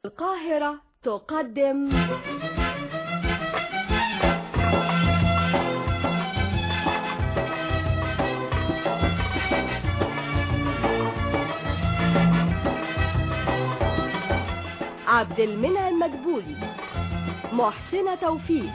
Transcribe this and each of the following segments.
القاهرة تقدم عبد المنعم مدبولي محسنة توفيق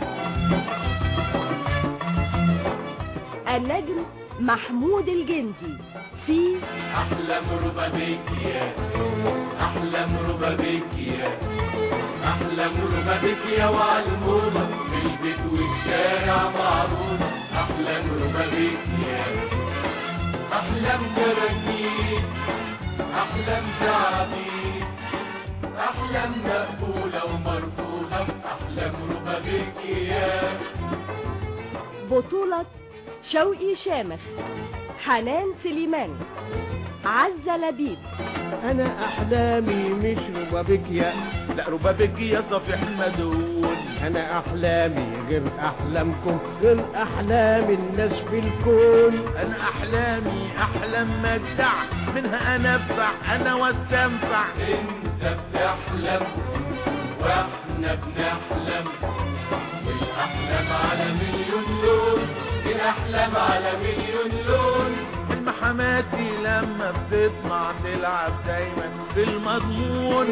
النجم محمود الجندي في أحلم ربابيكيا أحلم ربابيكيا أحلم ربابيكيا وعلمونا في البيت والشارع معرونا أحلم ربابيكيا أحلم كراكيب أحلم تعابير أحلم مقبولة ومرفوضة أحلم ربابيكيا بطولة شوقي شامخ حنان سليمان عزة لبيب انا احلامي مش ربابيكيا لا ربابيكيا صفيح مدون انا احلامي غير احلامكم غير احلام الناس في الكون انا احلامي احلام مجدع منها انفع انا واستنفع انت بتحلم واحنا بنحلم والاحلام على مليون لون الاحلام على مليون لون حماتي لما بتطمع تلعب دايما بالمضمون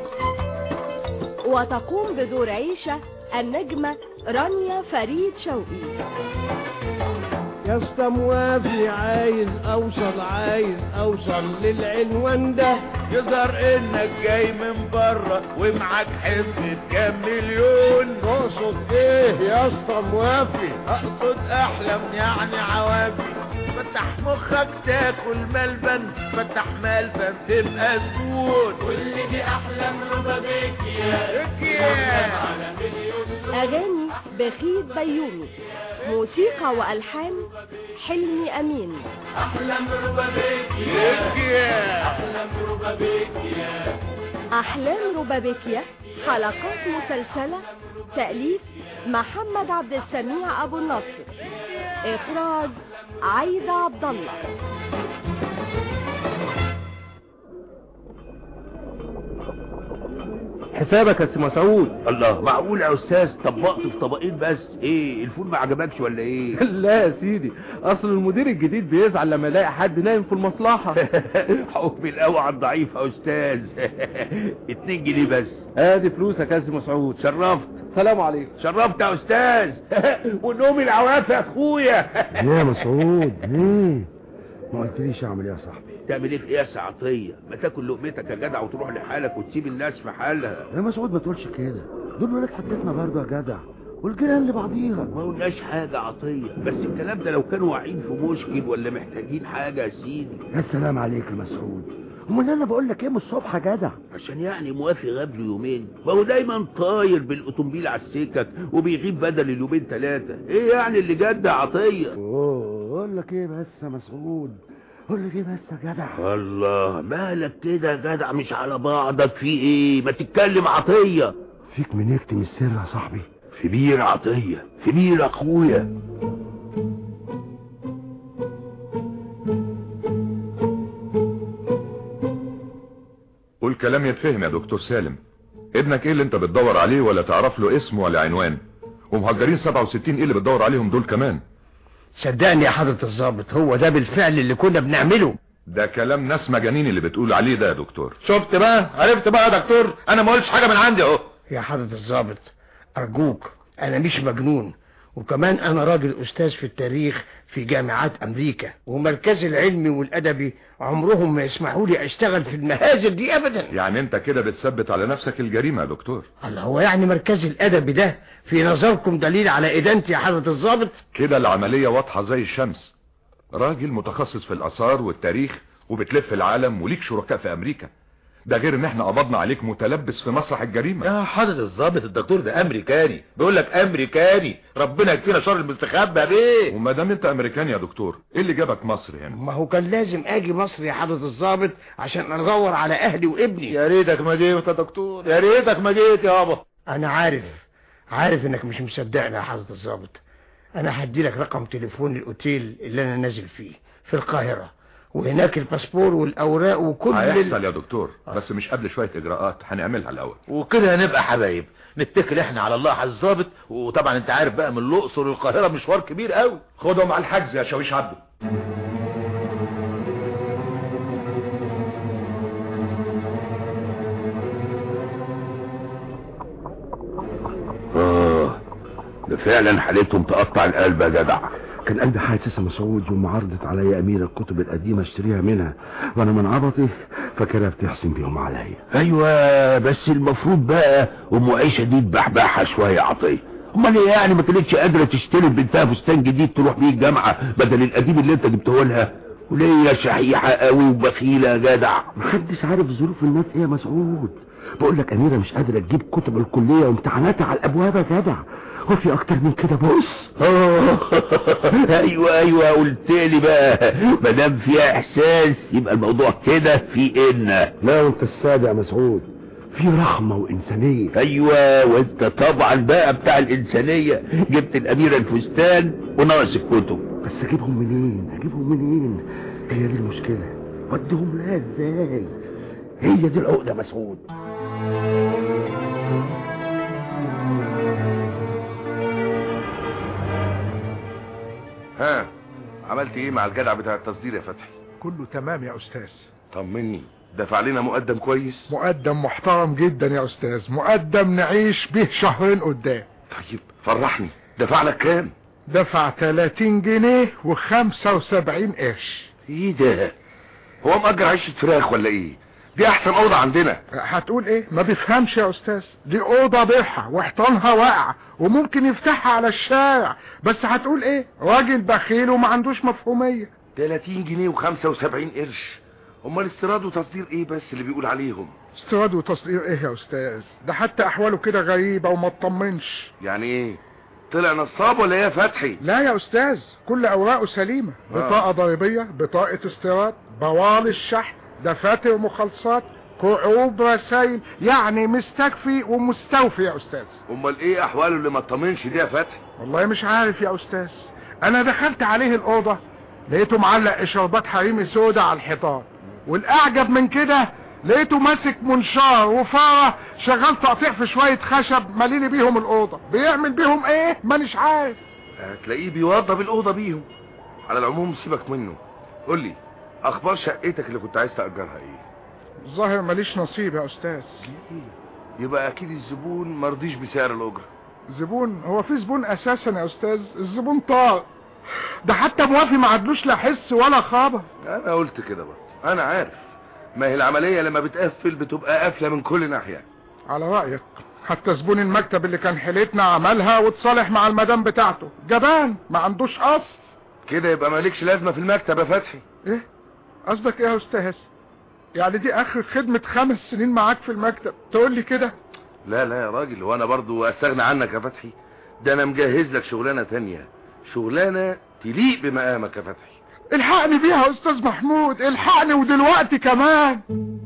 وتقوم بدور عيشة النجمة رانيا فريد شوقي يا اسطى موافي عايز اوصل عايز اوصل للعنوان ده يظهر انك جاي من بره ومعاك حزب كام مليون تقصد ايه يا اسطى موافي اقصد احلم يعني عوافي فتح مخك تاكل ملبن فتح ملبن تبقى زبون واللي دي احلام ربابيكيا ركيا على مليون أغاني بخيت بيومي موسيقى وألحان حلمي أمين احلام ربابيكيا احلام ربابيكيا أحلام ربابيكيا حلقات مسلسلة تأليف محمد عبد السميع أبو النصر إخراج عايدة عبد الله حسابك يا سي مسعود الله معقول يا استاذ طبقت في طبقين بس ايه الفول ما عجبكش ولا ايه لا يا سيدي اصل المدير الجديد بيزعل لما يلاقي حد نايم في المصلحة حكم القوي على الضعيف يا استاذ اتنين جنيه بس ادي فلوسك يا سي مسعود شرفت سلام عليكم شرفت يا استاذ ونومي العواف يا اخويا يا مسعود ايه ما قلتليش اعمل ايه يا صاحبي تعمل ايه في ايه يا سعطيه ما تاكل لقمتك يا جدع وتروح لحالك وتسيب الناس في حالها يا مسعود ما تقولش كده دول ولاد حتتنا برضه يا جدع والجيران لبعضيها ما قلناش حاجه عطيه بس الكلام ده لو كانوا واقعين في مشكل ولا محتاجين حاجه يا سيدي يا سلام عليك يا مسعود امال انا بقول لك ايه من الصبح يا جدع عشان يعني موافي غاب له يومين ما هو دايما طاير بالاوتومبيل على السكك وبيغيب بدل اليومين ثلاثه ايه يعني اللي جد يا عطيه اوه اقول لك ايه بس يا مسعود قول لي ايه بس يا جدع الله مالك كده يا جدع مش على بعضك في ايه ما تتكلم عطيه فيك من يكتم السر يا صاحبي في بير عطيه في بير اخويا قول كلام يتفهم يا دكتور سالم ابنك ايه اللي انت بتدور عليه ولا تعرف له اسم ولا عنوان ومهجرين 67 ايه اللي بتدور عليهم دول كمان صدقني يا حضرة الضابط هو ده بالفعل اللي كنا بنعمله ده كلام ناس مجانين اللي بتقول عليه ده يا دكتور شفت بقى عرفت بقى يا دكتور انا ما قلتش حاجه من عندي اهو يا حضرة الضابط أرجوك أنا مش مجنون وكمان أنا راجل أستاذ في التاريخ في جامعات أمريكا ومركزي العلمي والأدبي عمرهم ما يسمحوا لي أشتغل في المهازل دي أبدا يعني انت كده بتثبت على نفسك الجريمة يا دكتور الله هو يعني مركزي الأدبي ده في نظركم دليل على إدانتي يا حضرة الضابط كده العملية واضحة زي الشمس راجل متخصص في الآثار والتاريخ وبتلف العالم وليك شركاء في أمريكا ده غير ان احنا قبضنا عليك متلبس في مسرح الجريمة يا حضرة الضابط الدكتور ده امريكاني بيقول لك امريكاني ربنا يكفينا شر المستخبى بيه وما دام انت امريكاني يا دكتور ايه اللي جابك مصر هنا ما هو كان لازم أجي مصر يا حضرة الضابط عشان أدور على أهلي وابني يا ريتك ما جيت يا دكتور يا ريتك ما جيت يابا أنا عارف عارف إنك مش مصدقني يا حضرة الضابط أنا هدي لك رقم تليفون الأوتيل اللي أنا نازل فيه في القاهرة وهناك الباسبور والاوراق وكل ال- هيحصل يا دكتور بس مش قبل شوية اجراءات هنعملها الاول وكده هنبقى حبايب نتكل احنا على الله على الظابط وطبعا انت عارف بقى من الاقصر للقاهره مشوار كبير قوي خدهم على الحجز يا شاويش عبده اه ده فعلا حالتهم تقطع القلب يا جدع كان قلبي حاسس يا مسعود يوم ما عرضت عليا أميرة الكتب القديمة اشتريها منها وأنا من عبطي فاكرها بتحسن بيهم عليا ايوه بس المفروض بقى ام عيشه دي تبحبحها شويه يا عطيه امال ايه يعني ما كانتش قادره تشتري لبنتها فستان جديد تروح بيه الجامعه بدل القديم اللي انت جبته لها وليه يا شحيحه قوي وبخيله يا جدع محدش عارف ظروف الناس ايه يا مسعود بقول لك أميرة مش قادرة تجيب كتب الكلية وامتحاناتها على الأبواب يا جدع هو في أكتر من كده بص آه، ايوه ايوه قلت لي بقى ما دام فيها احساس يبقى الموضوع كده في ان لا وانت السادة يا مسعود في رحمة وإنسانية ايوه وانت طبعا بقى بتاع الانسانيه جبت الاميره الفستان وناقص الكتب بس اجيبهم منين اجيبهم منين هي دي المشكلة وديهم لها ازاي هي دي العقدة يا مسعود ها عملت ايه مع الجدع بتاع التصدير يا فتحي كله تمام يا استاذ طمني دفع لنا مقدم كويس مقدم محترم جدا يا استاذ مقدم نعيش به شهرين قدام طيب فرحني دفع لك كام دفع 30 جنيه و75 قرش ايه ده هو مأجر عيشة فراخ ولا ايه دي احسن اوضة عندنا هتقول ايه ما بيفهمش يا استاذ دي اوضه بيعها وحيطانها واقعه وممكن يفتحها على الشارع بس هتقول ايه راجل بخيل وما عندوش مفهوميه 30 جنيه و75 قرش امال استيراد وتصدير ايه بس اللي بيقول عليهم استيراد وتصدير ايه يا استاذ ده حتى احواله كده غريبه وما تطمنش يعني ايه طلع نصاب ولا ايه يا فتحي لا يا استاذ كل اوراقه سليمة بطاقة ضريبية بطاقة استيراد بوال الشحن دفاتر مخلصات كعوب رسائل يعني مستكفي ومستوفي يا استاذ امال ايه احواله اللي ما تطمنش دي يا فتحي والله مش عارف يا استاذ انا دخلت عليه الاوضة لقيته معلق اشاربات حريمي سودا على الحيطان والاعجب من كده لقيته ماسك منشار وفارة شغال تقطيع في شوية خشب ماليني بيهم الأوضة بيعمل بيهم ايه مانيش عارف هتلاقيه بيوضب الأوضة بيهم على العموم سيبك منه قول لي اخبار شقتك اللي كنت عايز تأجرها ايه الظاهر ماليش نصيب يا استاذ يبقى اكيد الزبون مرضيش بسعر الاجرة زبون هو في زبون اساسا يا استاذ الزبون طار ده حتى موافي ما عدلوش لا حس ولا خبر انا قلت كده برضه انا عارف ما هي العملية لما بتقفل بتبقى قافلة من كل ناحية على رأيك حتى زبون المكتب اللي كان حيلتنا عملها واتصالح مع المدام بتاعته جبان ما عندوش اصل كده يبقى مالكش لازمة في المكتب يا فتحي ايه قصدك ايه يا استاذ يعني دي اخر خدمة خمس سنين معاك في المكتب تقول لي كده لا لا يا راجل وانا برضو استغنى عنك يا فتحي ده انا مجهز لك شغلانة تانية شغلانة تليق بمقامك يا فتحي الحقني بيها يا استاذ محمود الحقني ودلوقتي كمان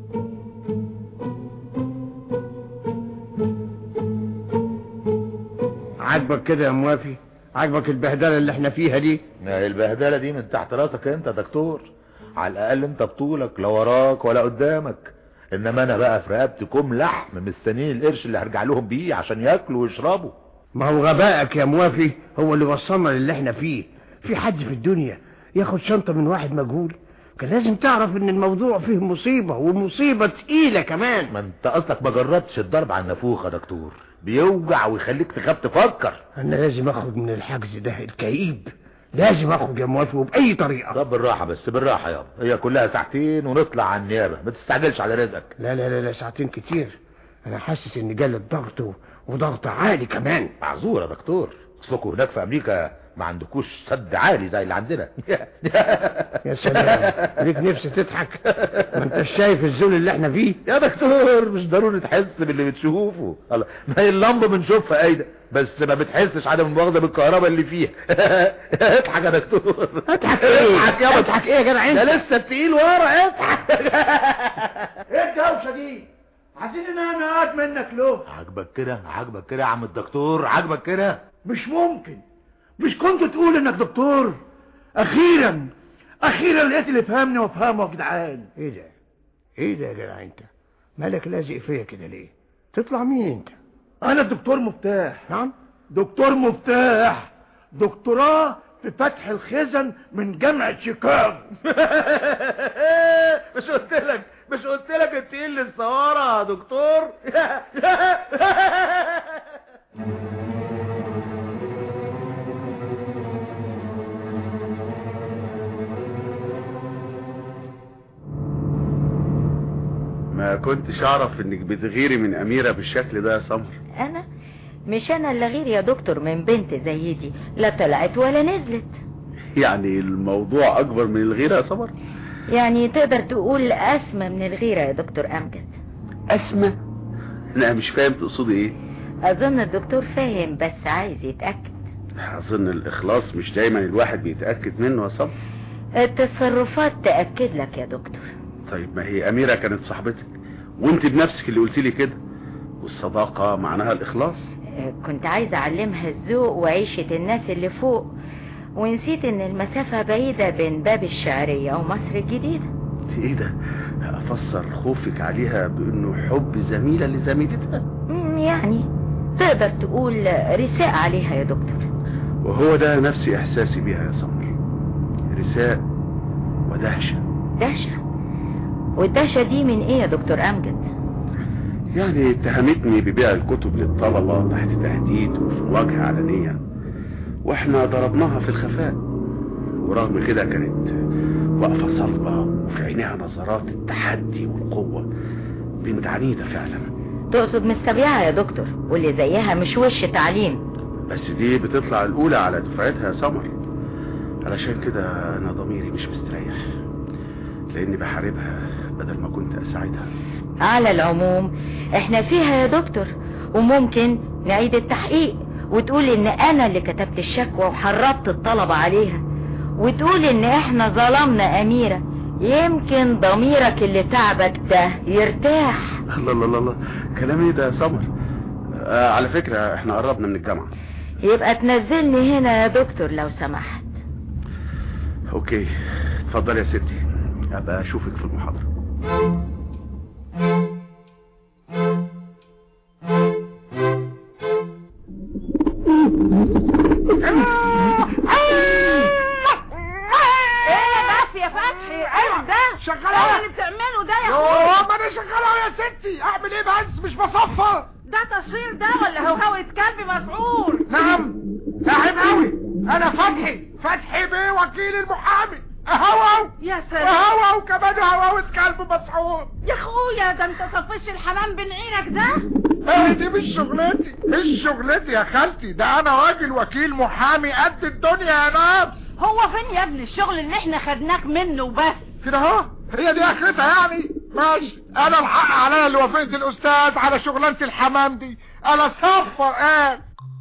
عاجبك كده يا موافي عاجبك البهدله اللي احنا فيها دي ما البهدله دي من تحت راسك انت يا دكتور على الاقل انت بطولك لا وراك ولا قدامك انما انا بقى في رقبتي كوم لحم مستنيين القرش اللي هرجع لهم بيه عشان ياكلوا ويشربوا ما هو غبائك يا موافي هو اللي وصلنا للي احنا فيه في حد في الدنيا ياخد شنطة من واحد مجهول كان لازم تعرف ان الموضوع فيه مصيبة ومصيبة تقيلة كمان ما انت اصلك ما جربتش الضرب على النافوخ يا دكتور بيوجع ويخليك تخاف تفكر انا لازم اخرج من الحجز ده الكئيب لازم اخرج يا موافي وبأي طريقة طب بالراحة بس بالراحة يابا هي كلها ساعتين ونطلع على النيابة ما تستعجلش على رزقك لا لا لا, لا ساعتين كتير انا حاسس ان جالي الضغط و- وضغط عالي كمان معذور يا دكتور اصلكوا هناك في امريكا ما عندكوش سد عالي زي اللي عندنا يا سلام ليك نفسي تضحك ما انت شايف الذل اللي احنا فيه يا دكتور مش ضروري تحس باللي بتشوفه الله ما هي اللمبه بنشوفها ايده بس ما بتحسش عدم المؤاخذه بالكهرباء اللي فيها اضحك يا دكتور اضحك ايه اضحك يابا اضحك ايه يا جدع انت ده لسه التقيل ورا اضحك ايه الدوشه دي عايزين ان انا اقعد منك له عاجبك كده عاجبك كده يا عم الدكتور عاجبك كده مش ممكن مش كنت تقول انك دكتور اخيرا اخيرا لقيت اللي فهمني وافهمه يا جدعان ايه ده ايه ده يا جدع انت مالك لازق فيا كده ليه تطلع مين انت انا الدكتور مفتاح نعم دكتور مفتاح دكتوراه في فتح الخزن من جامعة شيكاغو مش قلت لك مش قلت لك التقيل للسوارة يا دكتور ما كنتش اعرف انك بتغيري من اميرة بالشكل ده يا سمر انا مش انا اللي غير يا دكتور من بنت زي دي لا طلعت ولا نزلت يعني الموضوع اكبر من الغيرة يا سمر يعني تقدر تقول اسمى من الغيرة يا دكتور امجد اسمى انا مش فاهم تقصدي ايه اظن الدكتور فاهم بس عايز يتأكد اظن الاخلاص مش دايما الواحد بيتأكد منه يا سمر التصرفات تأكد لك يا دكتور طيب ما هي اميرة كانت صاحبتك وانت بنفسك اللي قلت لي كده والصداقة معناها الاخلاص كنت عايزة اعلمها الذوق وعيشة الناس اللي فوق ونسيت ان المسافة بعيدة بين باب الشعرية ومصر الجديدة ايه ده افسر خوفك عليها بانه حب زميلة لزميلتها مم، يعني تقدر تقول رساء عليها يا دكتور وهو ده نفس احساسي بيها يا سمر رساء ودهشة دهشة والدهشة دي من ايه يا دكتور امجد يعني اتهمتني ببيع الكتب للطلبة تحت تهديد وفي مواجهة علنية واحنا ضربناها في الخفاء ورغم كده كانت واقفة صلبة وفي عينيها نظرات التحدي والقوة بنت عنيدة فعلا تقصد مستبيعة يا دكتور واللي زيها مش وش تعليم بس دي بتطلع الأولى على دفعتها يا سمر علشان كده أنا ضميري مش مستريح لأني بحاربها بدل ما كنت أساعدها على العموم احنا فيها يا دكتور وممكن نعيد التحقيق وتقول ان انا اللي كتبت الشكوى وحرضت الطلبة عليها وتقول ان احنا ظلمنا اميرة يمكن ضميرك اللي تعبك ده يرتاح الله الله الله الله كلام ايه ده يا سمر آه على فكرة احنا قربنا من الجامعة يبقى تنزلني هنا يا دكتور لو سمحت اوكي اتفضل يا ستي ابقى اشوفك في المحاضرة ايه بس يا فتحي ايه ده شغال ايه على- اللي بتعمله ده يا يوه اخويا ما انا شغال اهو يا ستي اعمل ايه بس مش بصفر ده تصوير ده ولا هوهوة كلب مسعور نعم نعم قوي انا فتحي فتحي بيه وكيل المحامي اهو يا سلام اهو وكمان هواوة كلب مسحور يا اخويا ده انت طفش الحمام بين عينك ده ايه دي مش شغلتي مش شغلتي يا خالتي ده انا راجل وكيل محامي قد الدنيا يا ناس هو فين يا ابني الشغل اللي احنا خدناك منه وبس كده اهو هي دي اخرتها يعني ماشي انا الحق عليا اللي وافقت الاستاذ على شغلانه الحمام دي انا صفر قال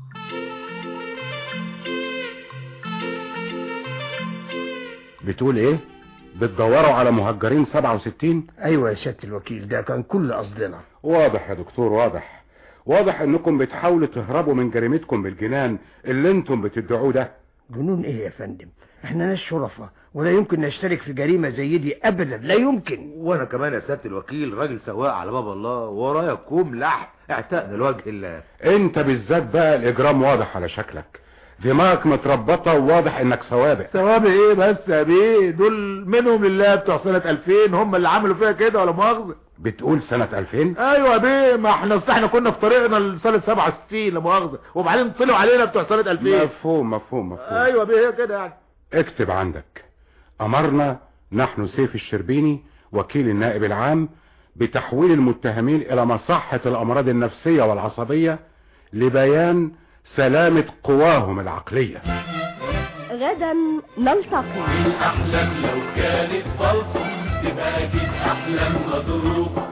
بتقول ايه بتدوروا على مهجرين 67 ايوه يا سيادة الوكيل ده كان كل قصدنا واضح يا دكتور واضح واضح انكم بتحاولوا تهربوا من جريمتكم بالجنان اللي انتم بتدعوه ده جنون ايه يا فندم احنا ناس شرفة ولا يمكن نشترك في جريمة زي دي ابدا لا يمكن وانا كمان يا سيادة الوكيل راجل سواق على باب الله ورايا كوم لحم اعتقنا لوجه الله انت بالذات بقى الاجرام واضح على شكلك دماغك متربطة وواضح انك سوابق ثوابي ايه بس يا بيه دول منهم لله بتوع سنة 2000 هم اللي عملوا فيها كده ولا مؤاخذة بتقول سنة 2000 ايوه يا بيه ما احنا أصل احنا كنا في طريقنا لسنة 67 لا مؤاخذة وبعدين طلعوا علينا بتوع سنة 2000 مفهوم مفهوم مفهوم ايوه يا بيه هي كده يعني اكتب عندك امرنا نحن سيف الشربيني وكيل النائب العام بتحويل المتهمين الى مصحة الامراض النفسية والعصبية لبيان سلامة قواهم العقلية غدا نلتقي أحلام لو كانت بلطم تبقى أكيد أحلام مضروبة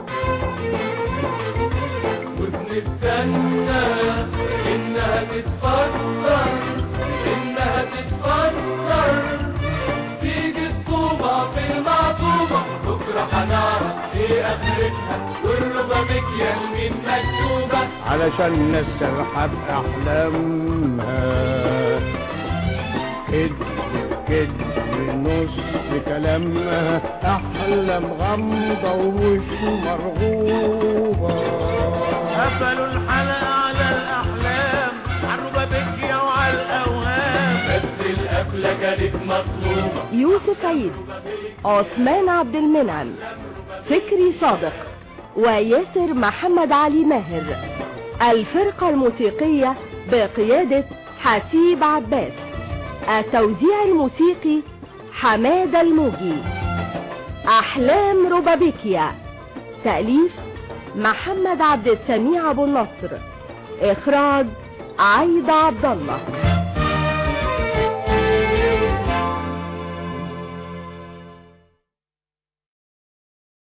وبنستنى إنها تتفكر إنها تتفكر تيجي الطوبة في المعطوبة بكرة هنعرف إيه آخرتها والربا مكيال مين مكتوبة علشان نسرح بأحلامها كد كد نص بص كلامها احلام غامضة ومش مرغوبة قفلوا الحلقة على الأحلام عالربا بكيا وعلى الأوهام بس القفلة كانت مطلوبة يوسف عيد عثمان عبد المنعم فكري صادق وياسر محمد علي ماهر الفرقة الموسيقية بقيادة حسيب عباس التوزيع الموسيقي حمادة الموجي أحلام ربابيكيا تأليف محمد عبد السميع أبو النصر إخراج عايدة عبد الله